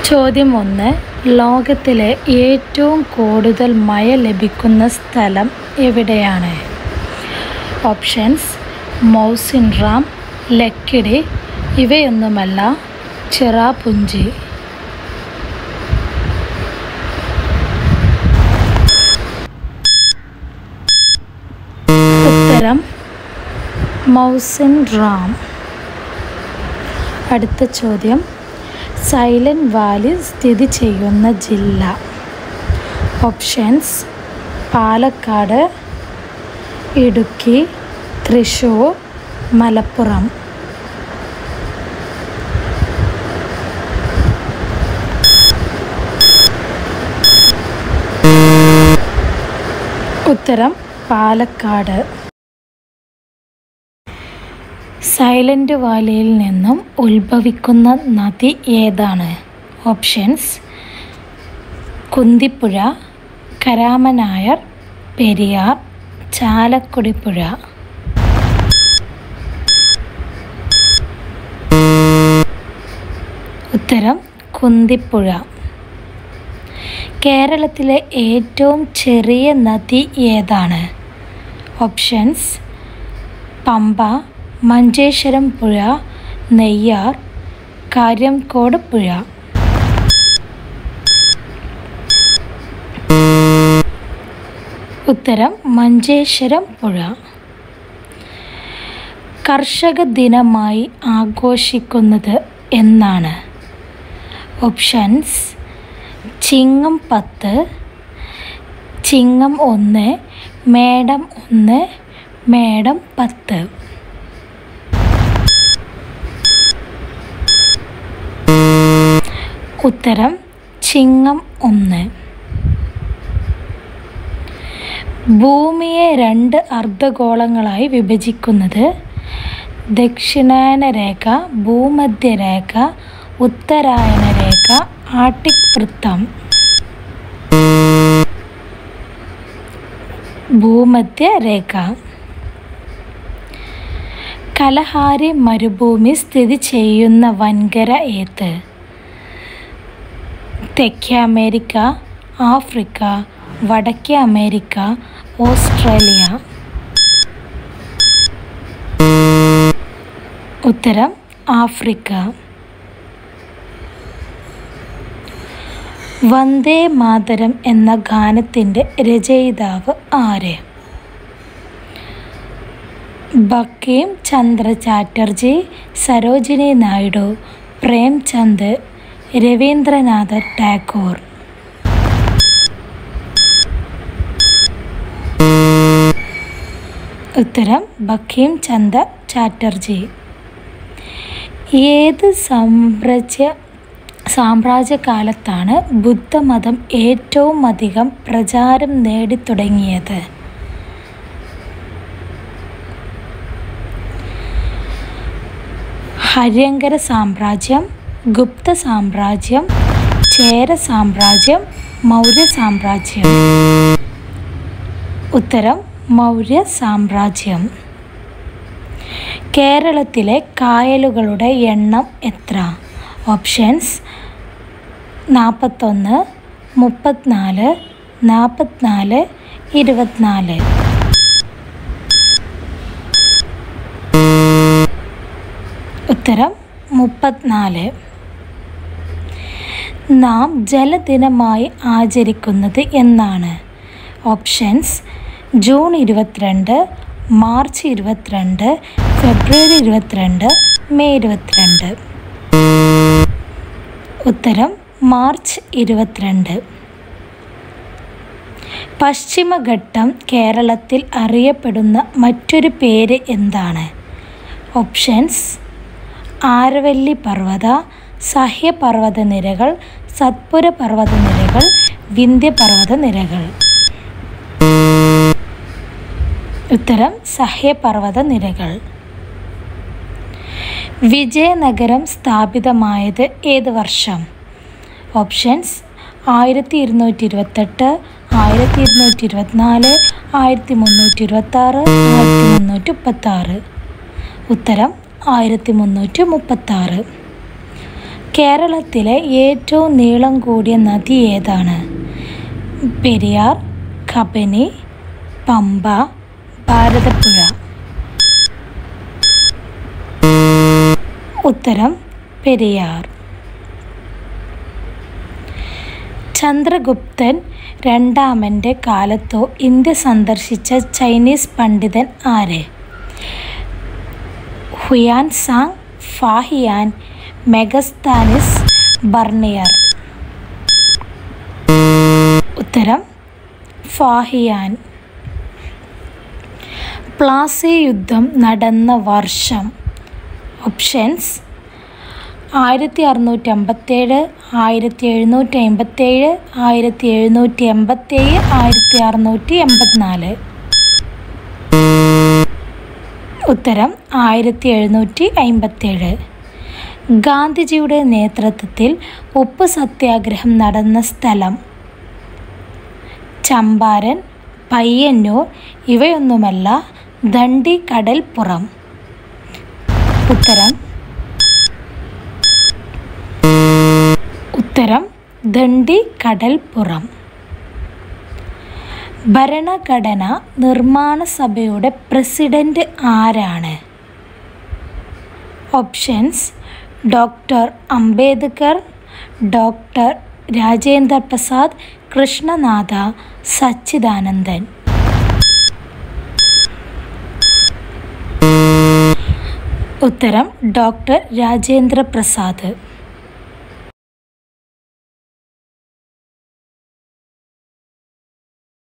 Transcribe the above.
ചോദ്യം ഒന്ന് ലോകത്തിലെ ഏറ്റവും കൂടുതൽ മഴ ലഭിക്കുന്ന സ്ഥലം എവിടെയാണ് ഓപ്ഷൻസ് മൗസിൻ റാം ലക്കിടി ഇവയൊന്നുമല്ല ചിറാപുഞ്ചി ഉത്തരം മൗസിൻ റാം അടുത്ത ചോദ്യം സൈലന്റ് വാലി സ്ഥിതി ചെയ്യുന്ന ജില്ല ഓപ്ഷൻസ് പാലക്കാട് ഇടുക്കി തൃശ്ശൂർ മലപ്പുറം ഉത്തരം പാലക്കാട് സൈലന്റ് വാലിയിൽ നിന്നും ഉത്ഭവിക്കുന്ന നദി ഏതാണ് ഓപ്ഷൻസ് കുന്തിപ്പുഴ കരാമനായർ പെരിയാർ ചാലക്കുടിപ്പുഴ ഉത്തരം കുന്തിപ്പുഴ കേരളത്തിലെ ഏറ്റവും ചെറിയ നദി ഏതാണ് ഓപ്ഷൻസ് പമ്പ മഞ്ചേശ്വരം പുഴ നെയ്യാർ കാര്യംകോട് പുഴ ഉത്തരം മഞ്ചേശ്വരം പുഴ കർഷക ദിനമായി ആഘോഷിക്കുന്നത് എന്നാണ് ഓപ്ഷൻസ് ചിങ്ങം പത്ത് ചിങ്ങം ഒന്ന് മേടം ഒന്ന് മേടം പത്ത് ഉത്തരം ചിങ്ങം ഒന്ന് ഭൂമിയെ രണ്ട് അർദ്ധഗോളങ്ങളായി വിഭജിക്കുന്നത് ദക്ഷിണായന രേഖ ഭൂമധ്യരേഖ ഉത്തരായന രേഖ ആർട്ടിക് വൃത്തം ഭൂമധ്യരേഖ കലഹാരി മരുഭൂമി സ്ഥിതി ചെയ്യുന്ന വൻകര ഏത് തെക്കേ അമേരിക്ക ആഫ്രിക്ക വടക്കേ അമേരിക്ക ഓസ്ട്രേലിയ ഉത്തരം ആഫ്രിക്ക വന്ദേ മാതരം എന്ന ഗാനത്തിൻ്റെ രചയിതാവ് ആര് ബക്കീം ചന്ദ്ര ചാറ്റർജി സരോജിനി നായിഡു പ്രേംചന്ദ് രവീന്ദ്രനാഥ ടാഗോർ ഉത്തരം ബക്കീം ചന്ദ്ര ചാറ്റർജി ഏത് സാമ്രാജ്യ സാമ്രാജ്യകാലത്താണ് ബുദ്ധമതം ഏറ്റവും അധികം പ്രചാരം നേടിത്തുടങ്ങിയത് ഹര്യങ്കര സാമ്രാജ്യം ഗുപ്ത സാമ്രാജ്യം ചേര സാമ്രാജ്യം മൗര്യ സാമ്രാജ്യം ഉത്തരം മൗര്യ സാമ്രാജ്യം കേരളത്തിലെ കായലുകളുടെ എണ്ണം എത്ര ഓപ്ഷൻസ് നാൽപ്പത്തൊന്ന് മുപ്പത്തിനാല് നാൽപ്പത്തിനാല് ഇരുപത്തിനാല് ഉത്തരം മുപ്പത്തിനാല് നാം ജലദിനമായി ആചരിക്കുന്നത് എന്നാണ് ഓപ്ഷൻസ് ജൂൺ ഇരുപത്തിരണ്ട് മാർച്ച് ഇരുപത്തിരണ്ട് ഫെബ്രുവരി ഇരുപത്തിരണ്ട് മെയ് ഇരുപത്തിരണ്ട് ഉത്തരം മാർച്ച് ഇരുപത്തിരണ്ട് പശ്ചിമഘട്ടം കേരളത്തിൽ അറിയപ്പെടുന്ന മറ്റൊരു പേര് എന്താണ് ഓപ്ഷൻസ് ആരവല്ലി പർവ്വത സഹ്യപർവ്വത നിരകൾ സത്പുര പർവ്വത നിരകൾ വിന്ധ്യപർവ്വത നിരകൾ ഉത്തരം സഹ്യപർവ്വത നിരകൾ വിജയനഗരം സ്ഥാപിതമായത് ഏത് വർഷം ഓപ്ഷൻസ് ആയിരത്തി ഇരുന്നൂറ്റി ഇരുപത്തെട്ട് ആയിരത്തി ഇരുന്നൂറ്റി ഇരുപത്തിനാല് ആയിരത്തി മുന്നൂറ്റി ഇരുപത്തി ആറ് ആയിരത്തി മുന്നൂറ്റി മുപ്പത്തി ആറ് ഉത്തരം ആയിരത്തി മുന്നൂറ്റി മുപ്പത്തി ആറ് കേരളത്തിലെ ഏറ്റവും നീളം കൂടിയ നദി ഏതാണ് പെരിയാർ കബനി പമ്പ ഭാരതപ്പുഴ ഉത്തരം പെരിയാർ ചന്ദ്രഗുപ്തൻ രണ്ടാമൻ്റെ കാലത്തോ ഇന്ത്യ സന്ദർശിച്ച ചൈനീസ് പണ്ഡിതൻ ആര് Hiuen Tsang Fahien Megasthenes Bernier ഉത്തരം ഫാഹിയാൻ പ്ലാസി യുദ്ധം നടന്ന വർഷം ഓപ്ഷൻസ് ആയിരത്തി അറുന്നൂറ്റി അമ്പത്തേഴ് ആയിരത്തി എഴുന്നൂറ്റി അമ്പത്തേഴ് ആയിരത്തി എഴുന്നൂറ്റി എൺപത്തേഴ് ആയിരത്തി അറുന്നൂറ്റി എൺപത്തിനാല് ഉത്തരം ആയിരത്തി എഴുന്നൂറ്റി അമ്പത്തേഴ് ഗാന്ധിജിയുടെ നേതൃത്വത്തിൽ ഉപ്പ് സത്യാഗ്രഹം നടന്ന സ്ഥലം ചമ്പാരൻ പയ്യന്നൂർ ഇവയൊന്നുമല്ല ദണ്ഡി കടൽപ്പുറം ഉത്തരം ഉത്തരം ദണ്ഡി കടൽപ്പുറം ഭരണഘടന നിർമ്മാണ സഭയുടെ പ്രസിഡന്റ് ആരാണ് options doctor Ambedkar doctor Rajendra Prasad Krishnanatha Sachidanandan ഉത്തരം ഡോക്ടർ രാജേന്ദ്ര പ്രസാദ്